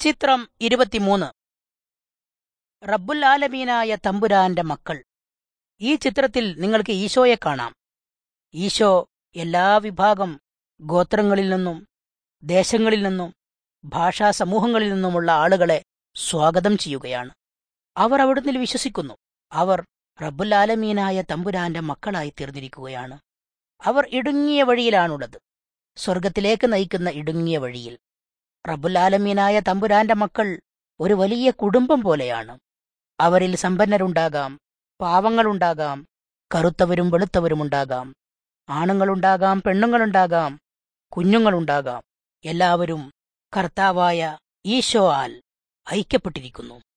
ചിത്രം ഇരുപത്തിമൂന്ന് റബ്ബുൽ ആലമീനായ തമ്പുരാന്റെ മക്കൾ ഈ ചിത്രത്തിൽ നിങ്ങൾക്ക് ഈശോയെ കാണാം ഈശോ എല്ലാ വിഭാഗം ഗോത്രങ്ങളിൽ നിന്നും ദേശങ്ങളിൽ നിന്നും ഭാഷാ സമൂഹങ്ങളിൽ നിന്നുമുള്ള ആളുകളെ സ്വാഗതം ചെയ്യുകയാണ് അവർ അവിടുന്ന് വിശ്വസിക്കുന്നു അവർ റബ്ബുൽ ആലമീനായ തമ്പുരാന്റെ മക്കളായി തീർന്നിരിക്കുകയാണ് അവർ ഇടുങ്ങിയ വഴിയിലാണുള്ളത് സ്വർഗത്തിലേക്ക് നയിക്കുന്ന ഇടുങ്ങിയ വഴിയിൽ റബ്ബുൽ ആലമീനായ തമ്പുരാന്റെ മക്കൾ ഒരു വലിയ കുടുംബം പോലെയാണ് അവരിൽ സമ്പന്നരുണ്ടാകാം പാവങ്ങളുണ്ടാകാം കറുത്തവരും വെളുത്തവരുമുണ്ടാകാം ആണുങ്ങളുണ്ടാകാം പെണ്ണുങ്ങളുണ്ടാകാം കുഞ്ഞുങ്ങളുണ്ടാകാം എല്ലാവരും കർത്താവായ ഈശോ ആൽ ഐക്യപ്പെട്ടിരിക്കുന്നു